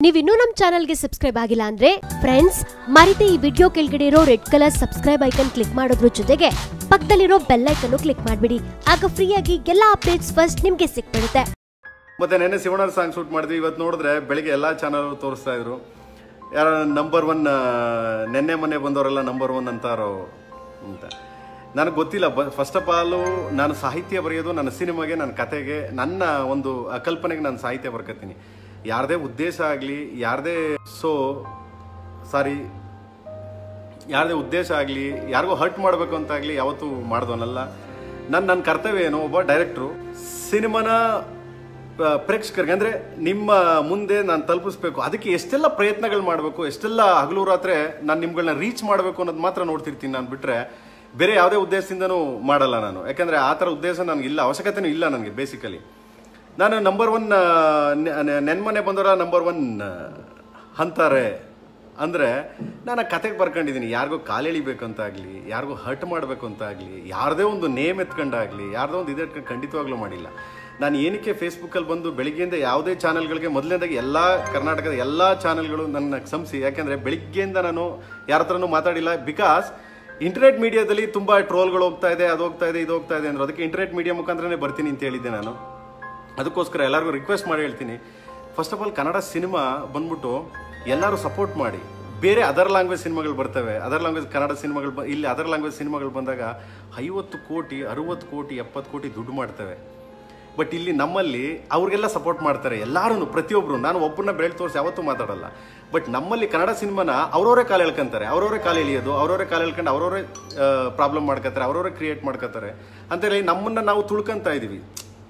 ನೀವಿನ್ನೂ ನಮ್ಮ ಚಾನಲ್ಗೆ ಸಬ್ಸ್ಕ್ರೈಬ್ ಆಗಿಲ್ಲ ಅಂದ್ರೆ ಫ್ರೆಂಡ್ಸ್ ಮರಿತೆ ಈ ವಿಡಿಯೋ ಕೆಳಗಡೆ ಇರೋ red colour subscribe icon click ಮಾಡೋದ್ರ ಜೊತೆಗೆ ಪಕ್ಕದಲ್ಲಿರೋ ಬೆಲ್ ಐಕನ್ ಕ್ಲಿಕ್ ಮಾಡ್ಬಿಡಿ ಆಗ ಫ್ರೀಯಾಗಿ ಎಲ್ಲಾ ಅಪ್ಡೇಟ್ಸ್ ಫಸ್ಟ್ ನಿಮ್ಗೆ ಸಿಕ್ಬಿಡುತ್ತೆ ಮತ್ತೆ ನೆನ್ನೆ ಶಿವಣ್ಣ ಸಾಂಗ್ ಶೂಟ್ ಮಾಡಿದ್ವಿ ಇವತ್ತು ನೋಡಿದ್ರೆ ಬೆಳಿಗ್ಗೆ ಎಲ್ಲ ಚಾನಲ್ ತೋರಿಸ್ತಾ ಇದ್ರು ಯಾರ ನಂಬರ್ ಒನ್ ನೆನ್ನೆ ಮೊನ್ನೆ ಬಂದವರೆಲ್ಲ ನಂಬರ್ ಒನ್ ಅಂತಾರೋ ಅಂತ ನನಗೆ ಗೊತ್ತಿಲ್ಲ ಫಸ್ಟ್ ಆಫ್ ಆಲು ನಾನು ಸಾಹಿತ್ಯ ಬರೆಯೋದು ನನ್ನ ಸಿನಿಮಾಗೆ ನನ್ನ ಕತೆಗೆ ನನ್ನ ಒಂದು ಆ ಕಲ್ಪನೆಗೆ ನಾನು ಸಾಹಿತ್ಯ ಬರ್ಕತ್ತೀನಿ ಯಾರದೇ ಉದ್ದೇಶ ಆಗಲಿ ಯಾರದೇ ಸೊ ಸಾರಿ ಯಾರದೇ ಉದ್ದೇಶ ಆಗಲಿ ಯಾರಿಗೂ ಹರ್ಟ್ ಮಾಡಬೇಕು ಅಂತಾಗಲಿ ಯಾವತ್ತೂ ಮಾಡ್ದವನಲ್ಲ ನನ್ನ ನನ್ನ ಕರ್ತವ್ಯ ಏನು ಒಬ್ಬ ಡೈರೆಕ್ಟ್ರು ಸಿನಿಮಾನ ಆ, ಪ್ರೇಕ್ಷಕರಿಗೆ ಅಂದರೆ ನಿಮ್ಮ ಮುಂದೆ ನಾನು ತಲುಪಿಸ್ಬೇಕು ಅದಕ್ಕೆ ಎಷ್ಟೆಲ್ಲ ಪ್ರಯತ್ನಗಳು ಮಾಡಬೇಕು ಎಷ್ಟೆಲ್ಲ ಹಗಲು ರಾತ್ರಿ ನಾನು ನಿಮ್ಗಳನ್ನ ರೀಚ್ ಮಾಡಬೇಕು ಅನ್ನೋದು ಮಾತ್ರ ನೋಡ್ತಿರ್ತೀನಿ ನಾನು ಬಿಟ್ಟರೆ ಬೇರೆ ಯಾವುದೇ ಉದ್ದೇಶದಿಂದನೂ ಮಾಡಲ್ಲ ನಾನು ಯಾಕಂದರೆ ಆ ಥರ ಉದ್ದೇಶ ನನಗಿಲ್ಲ ಅವಶ್ಯಕತೆನೂ ಇಲ್ಲ ನನಗೆ ಬೇಸಿಕಲಿ ನಾನು ನಂಬರ್ ಒನ್ ನೆನ್ಮನೆ ಬಂದವರ ನಂಬರ್ ಒನ್ ಅಂತಾರೆ ಅಂದರೆ ನಾನು ಆ ಕತೆಗೆ ಬರ್ಕೊಂಡಿದ್ದೀನಿ ಯಾರಿಗೋ ಕಾಲೆಳಿಬೇಕಂತಾಗಲಿ ಯಾರಿಗೋ ಹರ್ಟ್ ಮಾಡಬೇಕು ಅಂತಾಗಲಿ ಯಾರದೇ ಒಂದು ನೇಮ್ ಎತ್ಕೊಂಡಾಗಲಿ ಯಾರ್ದೋ ಒಂದು ಇದು ಖಂಡಿತವಾಗ್ಲೂ ಮಾಡಿಲ್ಲ ನಾನು ಏನಕ್ಕೆ ಫೇಸ್ಬುಕ್ಕಲ್ಲಿ ಬಂದು ಬೆಳಿಗ್ಗೆಯಿಂದ ಯಾವುದೇ ಚಾನಲ್ಗಳಿಗೆ ಮೊದಲನೇದಾಗಿ ಎಲ್ಲ ಕರ್ನಾಟಕದ ಎಲ್ಲ ಚಾನಲ್ಗಳು ನನ್ನ ಸಂಸಿ ಯಾಕೆಂದರೆ ಬೆಳಿಗ್ಗೆಯಿಂದ ನಾನು ಯಾರ ಹತ್ರನೂ ಮಾತಾಡಿಲ್ಲ ಬಿಕಾಸ್ ಇಂಟರ್ನೆಟ್ ಮೀಡಿಯಾದಲ್ಲಿ ತುಂಬ ಟ್ರೋಲ್ಗಳು ಹೋಗ್ತಾ ಇದೆ ಅದು ಹೋಗ್ತಾ ಇದೆ ಇದು ಹೋಗ್ತಾ ಇದೆ ಅಂದ್ರೆ ಅದಕ್ಕೆ ಇಂಟರ್ನೆಟ್ ಮೀಡಿಯಾ ಮುಖಾಂತರನೇ ಬರ್ತೀನಿ ಅಂತ ಹೇಳಿದ್ದೆ ನಾನು ಅದಕ್ಕೋಸ್ಕರ ಎಲ್ಲರಿಗೂ ರಿಕ್ವೆಸ್ಟ್ ಮಾಡಿ ಹೇಳ್ತೀನಿ first of all Kannada cinema ಬಂದ್ಬಿಟ್ಟು ಎಲ್ಲರೂ ಸಪೋರ್ಟ್ ಮಾಡಿ ಬೇರೆ ಅದರ್ ಲ್ಯಾಂಗ್ವೇಜ್ ಸಿನಿಮಾಗಳು ಬರ್ತವೆ ಅದರ್ ಲ್ಯಾಂಗ್ವೇಜ್ ಕನ್ನಡ ಸಿನಿಮಾಗಳು ಬ ಇಲ್ಲಿ ಅದರ್ ಲ್ಯಾಂಗ್ವೇಜ್ ಸಿನಿಮಾಗಳು ಬಂದಾಗ ಐವತ್ತು ಕೋಟಿ ಅರುವತ್ತು ಕೋಟಿ ಎಪ್ಪತ್ತು ಕೋಟಿ ದುಡ್ಡು ಮಾಡ್ತವೆ ಬಟ್ ಇಲ್ಲಿ ನಮ್ಮಲ್ಲಿ ಅವ್ರಿಗೆಲ್ಲ ಸಪೋರ್ಟ್ ಮಾಡ್ತಾರೆ ಎಲ್ಲರೂ ಪ್ರತಿಯೊಬ್ಬರು ನಾನು ಒಬ್ಬರನ್ನ ಬೆಳೆ ತೋರಿಸಿ ಯಾವತ್ತೂ ಮಾತಾಡಲ್ಲ ಬಟ್ ನಮ್ಮಲ್ಲಿ ಕನ್ನಡ ಸಿನಿಮಾನ ಅವ್ರವರೇ ಕಾಲು ಎಳ್ಕೊಂತಾರೆ ಅವ್ರವರೇ ಕಾಲು ಎಳಿಯೋದು ಅವ್ರವರೇ ಕಾಲು ಎಳ್ಕೊಂಡು ಅವ್ರವರೇ ಪ್ರಾಬ್ಲಮ್ ಮಾಡ್ಕೋತಾರೆ ಅವ್ರವರೇ ಕ್ರಿಯೇಟ್ ಮಾಡ್ಕೋತಾರೆ ಅಂತೇಳಿ ನಮ್ಮನ್ನ ನಾವು ತುಳ್ಕೊಂತ ಇದೀವಿ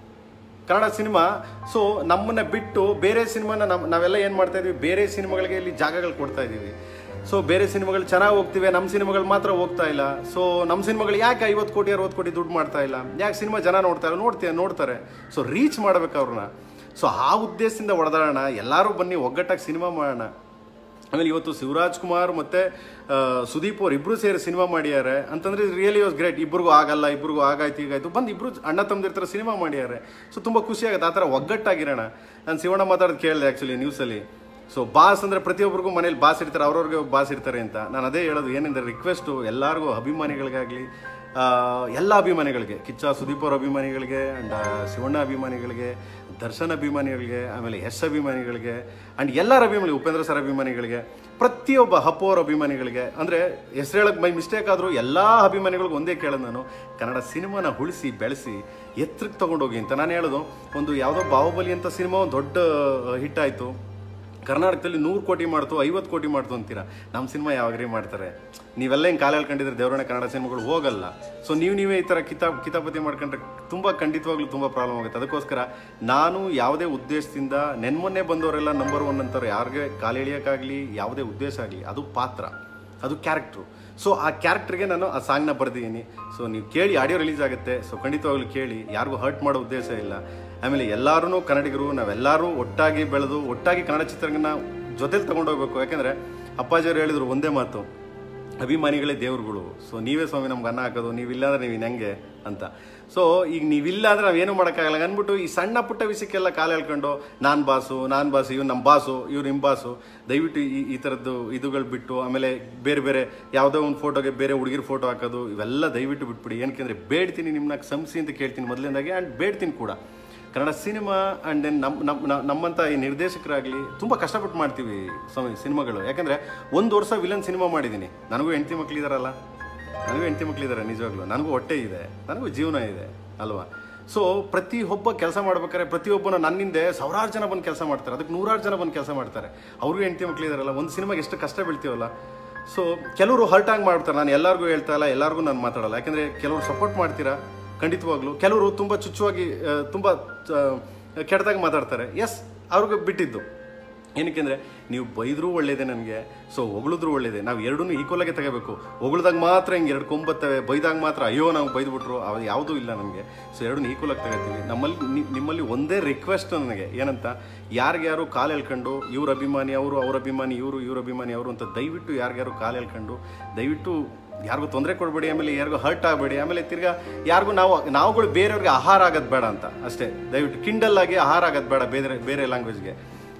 ಕನ್ನಡ ಸಿನಿಮಾ ಸೊ ನಮ್ಮನ್ನ ಬಿಟ್ಟು ಬೇರೆ ಸಿನಿಮಾನ ನಮ್ ನಾವೆಲ್ಲ ಏನು ಮಾಡ್ತಾ ಇದೀವಿ ಬೇರೆ ಸಿನಿಮಾಗಳಿಗೆ ಇಲ್ಲಿ ಜಾಗಗಳು ಕೊಡ್ತಾ ಇದೀವಿ ಸೊ ಬೇರೆ ಸಿನಿಮಾಗಳು ಚೆನ್ನಾಗಿ ಹೋಗ್ತಿವೆ ನಮ್ಮ ಸಿನಿಮಾಗಳು ಮಾತ್ರ ಹೋಗ್ತಾ ಇಲ್ಲ ಸೊ ನಮ್ಮ ಸಿನಿಮಾಗಳು ಯಾಕೆ ಐವತ್ತು ಕೋಟಿ ಅರವತ್ತು ಕೋಟಿ ದುಡ್ಡು ಮಾಡ್ತಾ ಇಲ್ಲ ಯಾಕೆ ಸಿನಿಮಾ ಜನ ನೋಡ್ತಾ ಇಲ್ಲ ನೋಡ್ತೀಯ ನೋಡ್ತಾರೆ ಸೊ ರೀಚ್ ಮಾಡ್ಬೇಕು ಅವ್ರನ್ನ ಸೊ ಆ ಉದ್ದೇಶದಿಂದ ಹೊಡೆದಾಡೋಣ ಎಲ್ಲರೂ ಬನ್ನಿ ಒಗ್ಗಟ್ಟಾಗಿ ಸಿನಿಮಾ ಮಾಡೋಣ ಆಮೇಲೆ ಇವತ್ತು ಶಿವರಾಜ್ ಕುಮಾರ್ ಮತ್ತೆ ಆ, ಸುದೀಪ್ ಅವ್ರು ಇಬ್ರು ಸೇರಿ ಸಿನಿಮಾ ಮಾಡ್ಯಾರೆ ಅಂತಂದ್ರೆ ರಿಯಲಿ ವಾಸ್ ಗ್ರೇಟ್ ಇಬ್ರಿಗೂ ಆಗಲ್ಲ ಇಬ್ರಿಗೂ ಆಗಾಯ್ತು ಹೀಗಾಯ್ತು ಬಂದು ಇಬ್ರು ಅಣ್ಣ ತಮ್ಮದಿರ್ತಾರೆ ಸಿನಿಮಾ ಮಾಡ್ಯಾರೆ ಸೊ ತುಂಬ ಖುಷಿ ಆಗುತ್ತೆ ಆ ಥರ ಒಗ್ಗಟ್ಟಾಗಿರೋಣ ನಾನು ಶಿವಣ್ಣ ಮಾತಾಡೋದು ಕೇಳಿದೆ ಆ್ಯಕ್ಚುಲಿ ನ್ಯೂಸಲ್ಲಿ ಸೊ ಬಾಸ್ ಅಂದ್ರೆ ಪ್ರತಿಯೊಬ್ಬರಿಗೂ ಮನೇಲಿ ಬಾಸ್ ಇರ್ತಾರೆ ಅವ್ರವ್ರಿಗೆ ಬಾಸ್ ಇರ್ತಾರೆ ಅಂತ ನಾನು ಅದೇ ಹೇಳೋದು ಏನಂದ್ರೆ ರಿಕ್ವೆಸ್ಟು ಎಲ್ಲರಿಗೂ ಅಭಿಮಾನಿಗಳಿಗಾಗಲಿ ಆ, ಎಲ್ಲ ಅಭಿಮಾನಿಗಳಿಗೆ ಕಿಚ್ಚ ಸುದೀಪ್ ಅವ್ರ ಅಭಿಮಾನಿಗಳಿಗೆ ಆ್ಯಂಡ್ ಶಿವಣ್ಣ ಅಭಿಮಾನಿಗಳಿಗೆ ದರ್ಶನ್ ಅಭಿಮಾನಿಗಳಿಗೆ ಆಮೇಲೆ ಯಶ್ ಅಭಿಮಾನಿಗಳಿಗೆ ಆ್ಯಂಡ್ ಎಲ್ಲರ ಅಭಿಮಾನಿ ಉಪೇಂದ್ರ ಸರ್ ಅಭಿಮಾನಿಗಳಿಗೆ ಪ್ರತಿಯೊಬ್ಬ ಹಪ್ಪು ಅವ್ರ ಅಭಿಮಾನಿಗಳಿಗೆ ಅಂದರೆ ಹೆಸರು ಹೇಳಕ್ಕೆ ಬೈ ಮಿಸ್ಟೇಕ್ ಆದರೂ ಎಲ್ಲ ಅಭಿಮಾನಿಗಳಿಗೂ ಒಂದೇ ಕೇಳೋದು ನಾನು ಕನ್ನಡ ಸಿನಿಮಾನ ಉಳಿಸಿ ಬೆಳೆಸಿ ಎತ್ತರಕ್ಕೆ ತೊಗೊಂಡೋಗಿ ಅಂತ ನಾನು ಹೇಳೋದು ಒಂದು ಯಾವುದೋ ಬಾಹುಬಲಿ ಅಂತ ಸಿನಿಮಾ ಒಂದು ದೊಡ್ಡ ಹಿಟ್ ಆಯಿತು ಕರ್ನಾಟಕದಲ್ಲಿ ನೂರು ಕೋಟಿ ಮಾಡ್ತು ಐವತ್ತು ಕೋಟಿ ಮಾಡ್ತು ಅಂತೀರಾ ನಮ್ಮ ಸಿನಿಮಾ ಯಾವಾಗ್ರಿ ಮಾಡ್ತಾರೆ ನೀವೆಲ್ಲ ಹಿಂಗೆ ಕಾಲ ಹೇಳ್ಕೊಂಡಿದ್ರೆ ದೇವರಣ್ಣ ಕನ್ನಡ ಸಿನಿಮಾಗಳು ಹೋಗಲ್ಲ ಸೊ ನೀವು ನೀವೇ ಈ ಥರ ಕಿತಾ ಕಿತಾಪತಿ ಮಾಡ್ಕೊಂಡ್ರೆ ತುಂಬ ಖಂಡಿತವಾಗ್ಲೂ ತುಂಬ ಪ್ರಾಬ್ಲಮ್ ಆಗುತ್ತೆ ಅದಕ್ಕೋಸ್ಕರ ನಾನು ಯಾವುದೇ ಉದ್ದೇಶದಿಂದ ನೆನ್ಮೊನ್ನೆ ಬಂದವರೆಲ್ಲ ನಂಬರ್ ಒನ್ ಅಂತಾರೆ ಯಾರಿಗೆ ಕಾಲೆಳಿಯೋಕ್ಕಾಗಲಿ ಯಾವುದೇ ಉದ್ದೇಶ ಆಗಲಿ ಅದು ಪಾತ್ರ ಅದು ಕ್ಯಾರೆಕ್ಟ್ರು ಸೊ ಆ ಕ್ಯಾರೆಕ್ಟರ್ಗೆ ನಾನು ಆ ಸಾಂಗ್ನ ಬರೆದಿದ್ದೀನಿ ಸೊ ನೀವು ಕೇಳಿ ಆಡಿಯೋ ರಿಲೀಸ್ ಆಗುತ್ತೆ ಸೊ ಖಂಡಿತವಾಗ್ಲೂ ಕೇಳಿ ಯಾರಿಗೂ ಹರ್ಟ್ ಮಾಡೋ ಉದ್ದೇಶ ಇಲ್ಲ ಆಮೇಲೆ ಎಲ್ಲರೂ ಕನ್ನಡಿಗರು ನಾವೆಲ್ಲರೂ ಒಟ್ಟಾಗಿ ಬೆಳೆದು ಒಟ್ಟಾಗಿ ಕನ್ನಡ ಚಿತ್ರರಂಗನ ಜೊತೆಲಿ ತಗೊಂಡೋಗ್ಬೇಕು ಯಾಕೆಂದರೆ ಅಪ್ಪಾಜಿಯವರು ಹೇಳಿದ್ರು ಒಂದೇ ಮಾತು ಅಭಿಮಾನಿಗಳೇ ದೇವ್ರುಗಳು ಸೊ ನೀವೇ ಸ್ವಾಮಿ ನಮ್ಗೆ ಅನ್ನ ಹಾಕೋದು ನೀವಿಲ್ಲ ಅಂದ್ರೆ ನೀವು ಹೆಂಗೆ ಅಂತ ಸೊ ಈಗ ನೀವಿಲ್ಲ ಅಂದ್ರೆ ನಾವೇನು ಮಾಡೋಕ್ಕಾಗಲ್ಲ ಅಂದ್ಬಿಟ್ಟು ಈ ಸಣ್ಣ ಪುಟ್ಟ ವಿಷಯಕ್ಕೆಲ್ಲ ಕಾಲು ಹೇಳ್ಕೊಂಡು ನಾನು ಬಾಸು ನಾನು ಬಾಸು ಇವ್ನು ನಮ್ಮ ಬಾಸು ಇವ್ರು ನಿಮ್ಮ ಬಾಸು ದಯವಿಟ್ಟು ಈ ಈ ಥರದ್ದು ಇದುಗಳು ಬಿಟ್ಟು ಆಮೇಲೆ ಬೇರೆ ಬೇರೆ ಯಾವುದೋ ಒಂದು ಫೋಟೋಗೆ ಬೇರೆ ಹುಡುಗಿರ ಫೋಟೋ ಹಾಕೋದು ಇವೆಲ್ಲ ದಯವಿಟ್ಟು ಬಿಟ್ಬಿಡಿ ಏನಕ್ಕೆ ಬೇಡ್ತೀನಿ ನಿಮ್ಮನ್ನ ಕ್ಷಮಿಸಿ ಅಂತ ಕೇಳ್ತೀನಿ ಮೊದಲಿಂದಾಗೆ ಆ್ಯಂಡ್ ಬೇಡ್ತೀನಿ ಕೂಡ ಕನ್ನಡ ಸಿನಿಮಾ ಆ್ಯಂಡ್ ದೆನ್ ನಮ್ಮ ನಮ್ಮ ನಮ್ಮಂಥ ಈ ನಿರ್ದೇಶಕರಾಗಲಿ ತುಂಬ ಕಷ್ಟಪಟ್ಟು ಮಾಡ್ತೀವಿ ಸ್ವಾಮಿ ಸಿನಿಮಾಗಳು ಯಾಕಂದರೆ ಒಂದು ವರ್ಷ ವಿಲನ್ ಸಿನಿಮಾ ಮಾಡಿದ್ದೀನಿ ನನಗೂ ಹೆಂಡತಿ ಮಕ್ಳಿದಾರಲ್ಲ ನನಗೂ ಹೆಂಡತಿ ಮಕ್ಳಿದ್ದಾರೆ ನಿಜವಾಗ್ಲೂ ನನಗೂ ಹೊಟ್ಟೆ ಇದೆ ನನಗೂ ಜೀವನ ಇದೆ ಅಲ್ವಾ ಸೊ ಪ್ರತಿ ಒಬ್ಬ ಕೆಲಸ ಮಾಡ್ಬೇಕಾದ್ರೆ ಪ್ರತಿಯೊಬ್ಬನ ನನ್ನಿಂದೆ ಸಾವಿರಾರು ಜನ ಬಂದು ಕೆಲಸ ಮಾಡ್ತಾರೆ ಅದಕ್ಕೆ ನೂರಾರು ಜನ ಬಂದು ಕೆಲಸ ಮಾಡ್ತಾರೆ ಅವ್ರಿಗೂ ಹೆಂಡತಿ ಮಕ್ಳಿದಾರಲ್ಲ ಒಂದು ಸಿನಿಮಾಗೆ ಎಷ್ಟು ಕಷ್ಟ ಬೀಳ್ತೀವಲ್ಲ ಸೊ ಕೆಲವರು ಹರ್ಟ್ ಆಗಿ ಮಾಡ್ತಾರೆ ನಾನು ಎಲ್ಲರಿಗೂ ಹೇಳ್ತಾ ಇಲ್ಲ ಎಲ್ಲರಿಗೂ ನಾನು ಮಾತಾಡಲ್ಲ ಯಾಕಂದರೆ ಕೆಲವರು ಸಪೋರ್ಟ್ ಮಾಡ್ತೀರಾ ಖಂಡಿತವಾಗ್ಲೂ ಕೆಲವರು ತುಂಬ ಚುಚ್ಚುವಾಗಿ ಆ, ತುಂಬ ಆ, ಕೆಟ್ಟದಾಗಿ ಮಾತಾಡ್ತಾರೆ ಎಸ್ ಅವ್ರಿಗೆ ಬಿಟ್ಟಿದ್ದು ಏನಕ್ಕೆ ಅಂದರೆ ನೀವು ಬೈದರೂ ಒಳ್ಳೇದೇ ನನಗೆ ಸೊ ಹೊಗಳಿದ್ರು ಒಳ್ಳೇದೇ ನಾವು ಎರಡೂ ಈಕ್ವಲಾಗೆ ತಗೋಬೇಕು ಹೊಗಳ್ದಾಗ ಮಾತ್ರ ಹಿಂಗೆ ಎರಡು ಕೊಂಬತ್ತವೆ ಬೈದಾಗ ಮಾತ್ರ ಅಯ್ಯೋ ನಾವು ಬೈದ್ಬಿಟ್ರು ಅದು ಯಾವುದೂ ಇಲ್ಲ ನನಗೆ ಸೊ ಎರಡನ್ನೂ ಈಕ್ವಲಾಗಿ ತಗೋತೀವಿ ನಮ್ಮಲ್ಲಿ ನಿ- ನಿಮ್ಮಲ್ಲಿ ಒಂದೇ ರಿಕ್ವೆಸ್ಟ್ ನನಗೆ ಏನಂತ ಯಾರಿಗ್ಯಾರು ಕಾಲು ಎಳ್ಕೊಂಡು ಇವ್ರ ಅಭಿಮಾನಿ ಅವರು ಅವ್ರ ಅಭಿಮಾನಿ ಇವರು ಇವ್ರ ಅಭಿಮಾನಿ ಅವರು ಅಂತ ದಯವಿಟ್ಟು ಯಾರಿಗ್ಯಾರು ಕಾಲು ಎಳ್ಕೊಂಡು ದಯವಿಟ್ಟು ಯಾರಿಗೂ ತೊಂದರೆ ಕೊಡಬೇಡಿ ಆಮೇಲೆ ಯಾರಿಗೂ ಹರ್ಟ್ ಆಗಬೇಡಿ ಆಮೇಲೆ ತಿರ್ಗಾ ಯಾರಿಗೂ ನಾವು ನಾವುಗಳು ಬೇರೆಯವ್ರಿಗೆ ಆಹಾರ ಆಗೋದು ಬೇಡ ಅಂತ ಅಷ್ಟೇ ದಯವಿಟ್ಟು ಕಿಂಡಲ್ ಆಗಿ ಆಹಾರ ಆಗೋದು ಬೇಡ ಬೇರೆ ಬೇರೆ ಲ್ಯಾಂಗ್ವೇಜ್ಗೆ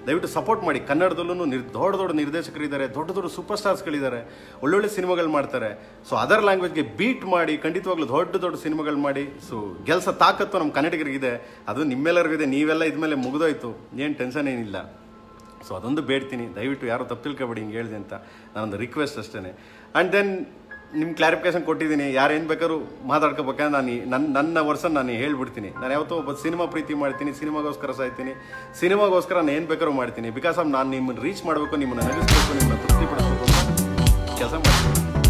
ದಯವಿಟ್ಟು ಸಪೋರ್ಟ್ ಮಾಡಿ ಕನ್ನಡದಲ್ಲೂ ನಿರ್ ದೊಡ್ಡ ದೊಡ್ಡ ನಿರ್ದೇಶಕರಿದ್ದಾರೆ ದೊಡ್ಡ ದೊಡ್ಡ ಸೂಪರ್ ಸ್ಟಾರ್ಸ್ಗಳಿದ್ದಾರೆ ಒಳ್ಳೊಳ್ಳೆ ಸಿನಿಮಾಗಳು ಮಾಡ್ತಾರೆ ಸೊ ಅದರ್ ಲ್ಯಾಂಗ್ವೇಜ್ಗೆ ಬೀಟ್ ಮಾಡಿ ಖಂಡಿತವಾಗ್ಲೂ ದೊಡ್ಡ ದೊಡ್ಡ ಸಿನಿಮಾಗಳು ಮಾಡಿ ಸೊ ಕೆಲಸ ತಾಕತ್ತು ನಮ್ಮ ಕನ್ನಡಿಗರಿಗಿದೆ ಅದು ನಿಮ್ಮೆಲ್ಲರಿಗಿದೆ ನೀವೆಲ್ಲ ಇದ್ಮೇಲೆ ಮುಗಿದೋಯ್ತು ಏನು ಟೆನ್ಷನ್ ಏನಿಲ್ಲ ಸೊ ಅದೊಂದು ಬೇಡ್ತೀನಿ ದಯವಿಟ್ಟು ಯಾರು ತಪ್ಪು ತಿಳ್ಕೊಬೇಡಿ ಹಿಂಗೆ ಹೇಳಿದೆ ಅಂತ ನಾನೊಂದು ರಿಕ್ವೆಸ್ಟ್ ಅಷ್ಟೇ ಆ್ಯಂಡ್ ದೆನ್ ನಿಮ್ಮ ಕ್ಲಾರಿಫಿಕೇಶನ್ ಕೊಟ್ಟಿದ್ದೀನಿ ಯಾರು ಏನು ಬೇಕಾದ್ರೂ ಮಾತಾಡ್ಕೋಬೇಕಾದ್ರೆ ನಾನು ಈ- ನನ್ನ ನನ್ನ ವರ್ಷನ್ ನಾನು ಹೇಳ್ಬಿಡ್ತೀನಿ ನಾನು ಯಾವತ್ತೋ ಒಬ್ಬ ಸಿನಿಮಾ ಪ್ರೀತಿ ಮಾಡ್ತೀನಿ ಸಿನಿಮಾಗೋಸ್ಕರ ಸಾಯ್ತೀನಿ ಸಿನಿಮಾಗೋಸ್ಕರ ನಾನು ಏನು ಬೇಕಾದ್ರೂ ಮಾಡ್ತೀನಿ ಬಿಕಾಸ್ ಆಫ್ ನಾನು ನಿಮ್ಮನ್ನು ರೀಚ್ ಮಾಡಬೇಕು ನಿಮ್ಮನ್ನು ನಗಿಸ್ಬೇಕು ನಿಮ್ಮನ್ನು ತೃಪ್ತಿಪಡಿಸ್ಬೇಕು ಅಂತ ಕೆಲಸ ಮಾಡ್ತೀನಿ